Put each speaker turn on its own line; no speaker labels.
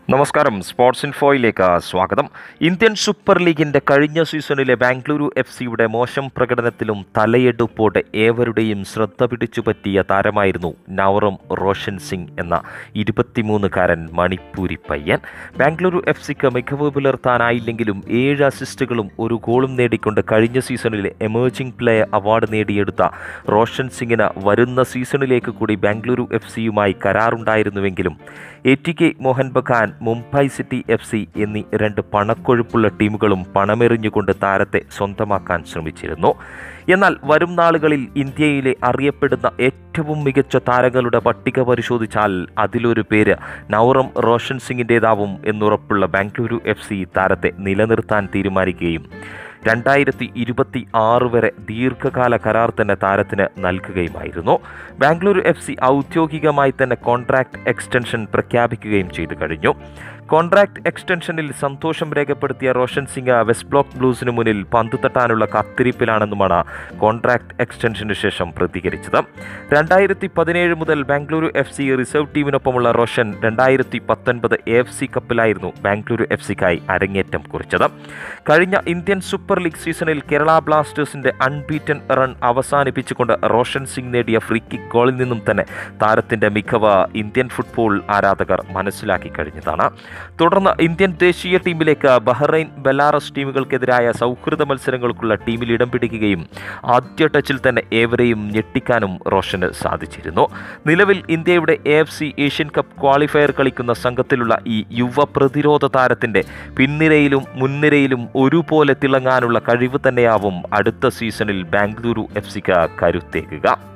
നമസ്കാരം സ്പോർട്സ് ഇൻഫോയിലേക്ക് സ്വാഗതം Indian super ലീഗിന്റെ കഴിഞ്ഞ സീസണിലെ ബാംഗ്ലൂരു എഫ് സിയുടെ മോശം പ്രകടനത്തിലും തലയെടുപ്പോടെ ഏവരുടെയും ശ്രദ്ധ പിടിച്ചുപറ്റിയ താരമായിരുന്നു നവറം റോഷൻ സിംഗ് എന്ന ഇരുപത്തിമൂന്നുകാരൻ മണിപ്പൂരി പയ്യൻ ബാംഗ്ലൂരു എഫ് സിക്ക് മികവ് പുലർത്താനായില്ലെങ്കിലും ഏഴ് അസിസ്റ്റുകളും ഒരു ഗോളും നേടിക്കൊണ്ട് കഴിഞ്ഞ സീസണിലെ എമേർജിംഗ് പ്ലെയർ അവാർഡ് നേടിയെടുത്ത റോഷൻ സിംഗിന് വരുന്ന സീസണിലേക്ക് കൂടി ബാംഗ്ലൂരു എഫ് സിയുമായി കരാറുണ്ടായിരുന്നുവെങ്കിലും A T K Mohan Bagan Mumbai City F C എന്നീ രണ്ട് പണക്കൊഴുപ്പുള്ള ടീമുകളും പണമെറിഞ്ഞുകൊണ്ട് താരത്തെ സ്വന്തമാക്കാൻ ശ്രമിച്ചിരുന്നു എന്നാൽ വരും നാളുകളിൽ ഇന്ത്യയിലെ അറിയപ്പെടുന്ന ഏറ്റവും മികച്ച താരങ്ങളുടെ പട്ടിക പരിശോധിച്ചാൽ അതിലൊരു പേര് നൗറം റോഷൻ സിംഗിൻ്റേതാവും എന്നുറപ്പുള്ള ബാംഗ്ലൂരു എഫ് സി താരത്തെ നിലനിർത്താൻ തീരുമാനിക്കുകയും രണ്ടായിരത്തി ഇരുപത്തി ആറ് വരെ ദീർഘകാല കരാർ തന്നെ താരത്തിന് നൽകുകയുമായിരുന്നു ബാംഗ്ലൂരു എഫ് സി ഔദ്യോഗികമായി തന്നെ കോൺട്രാക്ട് എക്സ്റ്റൻഷൻ പ്രഖ്യാപിക്കുകയും ചെയ്തു കഴിഞ്ഞു കോൺട്രാക്ട് എക്സ്റ്റൻഷനിൽ സന്തോഷം രേഖപ്പെടുത്തിയ റോഷൻ സിംഗ് വെസ്റ്റ് ബ്ലോക്ക് ബ്ലൂസിന് മുന്നിൽ പന്ത് തട്ടാനുള്ള കാത്തിരിപ്പിലാണെന്നുമാണ് കോൺട്രാക്ട് എക്സ്റ്റൻഷന് ശേഷം പ്രതികരിച്ചത് രണ്ടായിരത്തി പതിനേഴ് മുതൽ ബാംഗ്ലൂരു എഫ് സി റിസർവ് ടീമിനൊപ്പമുള്ള റോഷൻ രണ്ടായിരത്തി പത്തൊൻപത് എ എഫ് സി കപ്പിലായിരുന്നു ബാംഗ്ലൂരു എഫ് സിക്കായി അരങ്ങേറ്റം കുറിച്ചത് കഴിഞ്ഞ ഇന്ത്യൻ സൂപ്പർ ലീഗ് സീസണിൽ കേരള ബ്ലാസ്റ്റേഴ്സിന്റെ അൺബീറ്റൻ റൺ അവസാനിപ്പിച്ചുകൊണ്ട് റോഷൻ സിംഗ് നേടിയ ഫ്രീ കിക്ക് ഗോളിൽ നിന്നും തന്നെ താരത്തിന്റെ മികവ് ഇന്ത്യൻ ഫുട്ബോൾ ആരാധകർ മനസ്സിലാക്കി കഴിഞ്ഞതാണ് തുടർന്ന് ഇന്ത്യൻ ദേശീയ ടീമിലേക്ക് ബഹ്റൈൻ ബെലാറസ് ടീമുകൾക്കെതിരായ സൗഹൃദ മത്സരങ്ങൾക്കുള്ള ടീമിൽ ഇടം പിടിക്കുകയും ആദ്യ ടച്ചിൽ തന്നെ ഏവരെയും ഞെട്ടിക്കാനും റോഷന് സാധിച്ചിരുന്നു നിലവിൽ ഇന്ത്യയുടെ A F C Asian Cup qualifier കളിക്കുന്ന സംഘത്തിലുള്ള ഈ യുവ പ്രതിരോധ താരത്തിൻ്റെ പിൻനിരയിലും മുൻനിരയിലും ഒരുപോലെ തിളങ്ങാനുള്ള കഴിവ് തന്നെയാവും അടുത്ത സീസണിൽ ബാംഗ്ലൂരു എഫ് സിക്ക് കരുത്തേകുക